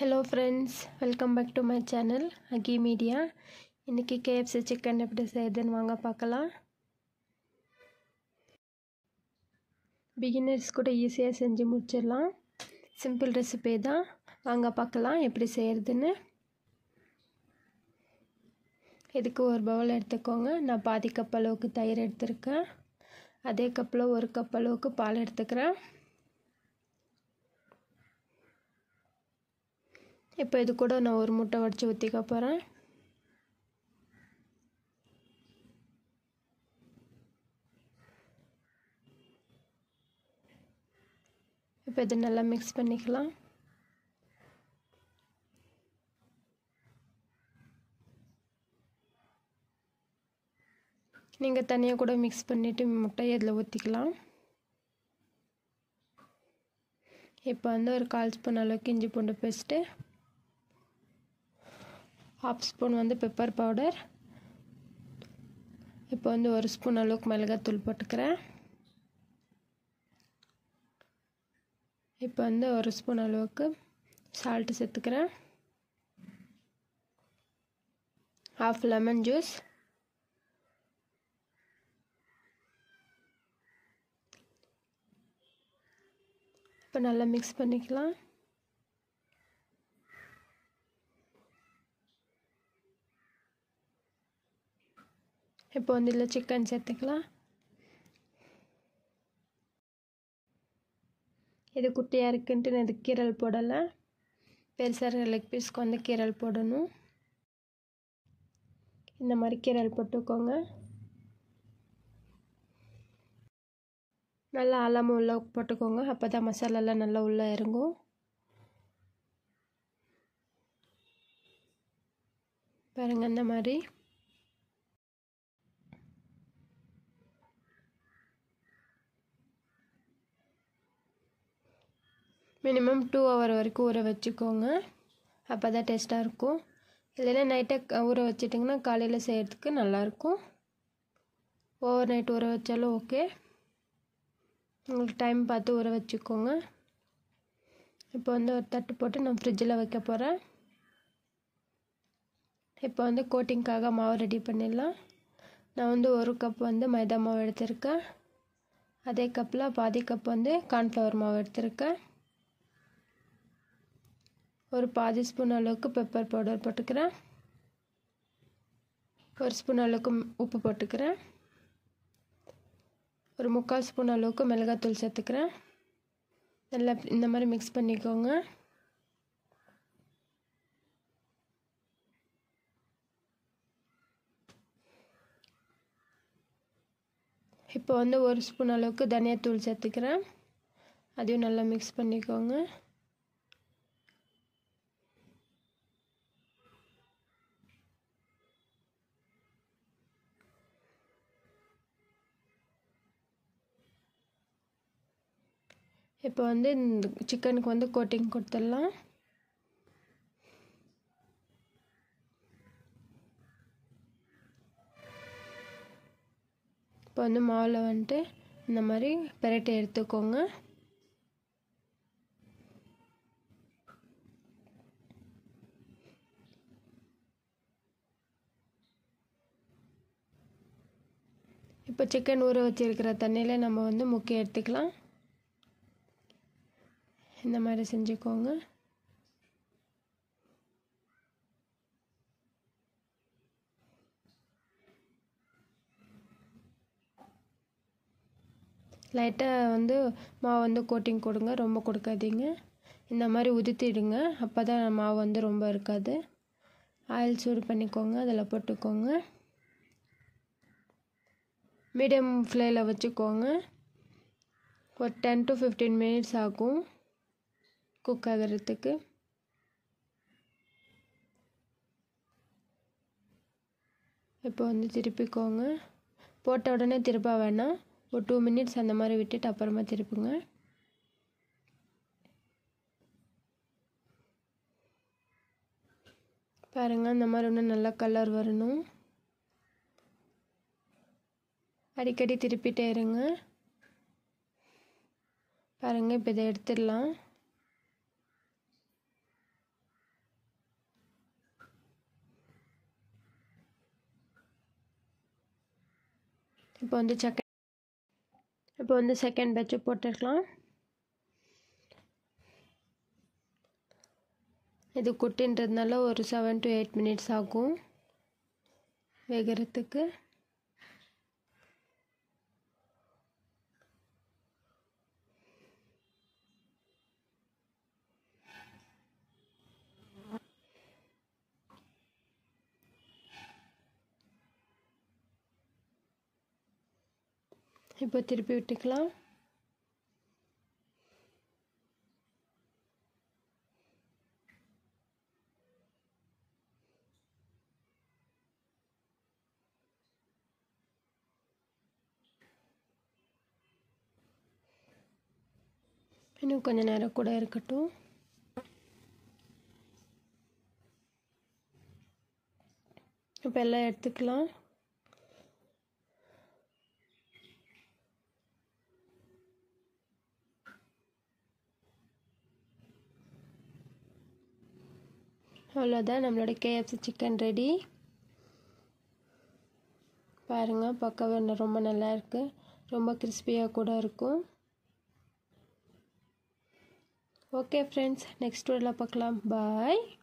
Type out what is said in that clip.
hello friends welcome back to my channel Aki media இன்றைக்கி KFC chicken எப்படி செய்யுதுன்னு வாங்க பார்க்கலாம் பிகினர்ஸ் கூட ஈஸியாக செஞ்சு முடிச்சிடலாம் சிம்பிள் ரெசிபி தான் வாங்க பார்க்கலாம் எப்படி செய்கிறதுன்னு இதுக்கு ஒரு பவுல் எடுத்துக்கோங்க நான் பாதி கப் அளவுக்கு தயிர் எடுத்திருக்கேன் அதே கப்பில் ஒரு கப் அளவுக்கு பால் எடுத்துக்கிறேன் இப்போ இது கூட நான் ஒரு முட்டை உடச்சி ஊற்றிக்க போகிறேன் இப்போ இது நல்லா மிக்ஸ் பண்ணிக்கலாம் நீங்கள் தனியாக கூட மிக்ஸ் பண்ணிவிட்டு முட்டையை இதில் ஊற்றிக்கலாம் இப்போ வந்து ஒரு கால் ஸ்பூன் அளவுக்கு இஞ்சி பூண்டு பேஸ்ட்டு ஹாஃப் ஸ்பூன் வந்து பெப்பர் பவுடர் இப்போ வந்து ஒரு ஸ்பூன் அளவுக்கு மிளகாத்தூள் போட்டுக்கிறேன் இப்போ வந்து ஒரு ஸ்பூன் அளவுக்கு சால்ட்டு சேர்த்துக்கிறேன் ஹாஃப் லெமன் ஜூஸ் இப்போ நல்லா மிக்ஸ் பண்ணிக்கலாம் இப்போ வந்து இதில் சிக்கன் சேர்த்துக்கலாம் இது குட்டியாக இருக்குன்ட்டு நான் இது கீரல் போடலை பெருசாக லெக் பீஸ்க்கு வந்து கீரல் போடணும் இந்த மாதிரி கீரல் போட்டுக்கோங்க நல்லா அலமு உள்ளே போட்டுக்கோங்க அப்போ தான் மசாலாலாம் நல்லா உள்ளே இறங்கும் பாருங்கள் இந்த மாதிரி மினிமம் டூ ஹவர் வரைக்கும் ஊற வச்சுக்கோங்க அப்போ தான் டேஸ்ட்டாக இருக்கும் இல்லைன்னா நைட்டை ஊற வச்சிட்டிங்கன்னா காலையில் செய்கிறதுக்கு நல்லாயிருக்கும் ஓவர் நைட் ஊற வச்சாலும் ஓகே உங்களுக்கு டைம் பார்த்து ஊற வச்சுக்கோங்க இப்போ வந்து ஒரு தட்டு போட்டு நான் ஃப்ரிட்ஜில் வைக்க போகிறேன் இப்போ வந்து கோட்டிங்க்காக மாவு ரெடி பண்ணிடலாம் நான் வந்து ஒரு கப் வந்து மைதா மாவு எடுத்திருக்கேன் அதே கப்பில் பாதி கப் வந்து கார்ன்ஃப்ளவர் மாவு எடுத்திருக்கேன் ஒரு பாதி ஸ்பூன் அளவுக்கு பெப்பர் பவுடர் போட்டுக்கிறேன் ஒரு ஸ்பூன் அளவுக்கு உப்பு போட்டுக்கிறேன் ஒரு முக்கால் ஸ்பூன் அளவுக்கு மிளகாத்தூள் சேர்த்துக்கிறேன் நல்லா இந்த மாதிரி மிக்ஸ் பண்ணிக்கோங்க இப்போ வந்து ஒரு ஸ்பூன் அளவுக்கு தனியாத்தூள் சேர்த்துக்கிறேன் அதையும் நல்லா மிக்ஸ் பண்ணிக்கோங்க இப்போ வந்து இந்த சிக்கனுக்கு வந்து கோட்டிங் கொடுத்துடலாம் இப்போ வந்து மாவில் வந்துட்டு இந்த மாதிரி பெரட்டை எடுத்துக்கோங்க இப்போ சிக்கன் ஊற வச்சிருக்கிற தண்ணியில் நம்ம வந்து முக்கி எடுத்துக்கலாம் இந்த மாதிரி செஞ்சுக்கோங்க லைட்டாக வந்து மாவு வந்து கோட்டிங் கொடுங்க ரொம்ப கொடுக்காதீங்க இந்த மாதிரி உதுத்திடுங்க அப்போ தான் மாவு வந்து ரொம்ப இருக்காது ஆயில் சூடு பண்ணிக்கோங்க அதில் போட்டுக்கோங்க மீடியம் ஃப்ளேயில் வச்சுக்கோங்க ஒரு டென் டு ஃபிஃப்டீன் மினிட்ஸ் ஆகும் குக் ஆகிறதுக்கு இப்போ வந்து திருப்பிக்கோங்க போட்ட உடனே திருப்ப வேணாம் ஒரு டூ மினிட்ஸ் அந்த மாதிரி விட்டுட்டு அப்புறமா திருப்புங்க பாருங்கள் இந்த மாதிரி ஒன்று நல்லா கலர் வரணும் அடிக்கடி திருப்பிட்டே இருங்க பாருங்கள் இப்போ இதை எடுத்துடலாம் இப்போ வந்து செகண்ட் இப்போ வந்து செகண்ட் பேட்சு போட்டுருக்கலாம் இது குட்டின்றதுனால ஒரு செவன் டு எயிட் மினிட்ஸ் ஆகும் வேகிறதுக்கு இப்போ திருப்பி விட்டுக்கலாம் இன்னும் கொஞ்ச நேரம் கூட இருக்கட்டும் இப்போ எல்லாம் எடுத்துக்கலாம் அவ்வளோதான் நம்மளோட கேஎஃப்சி சிக்கன் ரெடி பாருங்கள் பார்க்கவே ரொம்ப நல்லா இருக்குது ரொம்ப கிறிஸ்பியாக கூட இருக்கும் ஓகே ஃப்ரெண்ட்ஸ் நெக்ஸ்ட் வீடியோவில் பார்க்கலாம் பாய்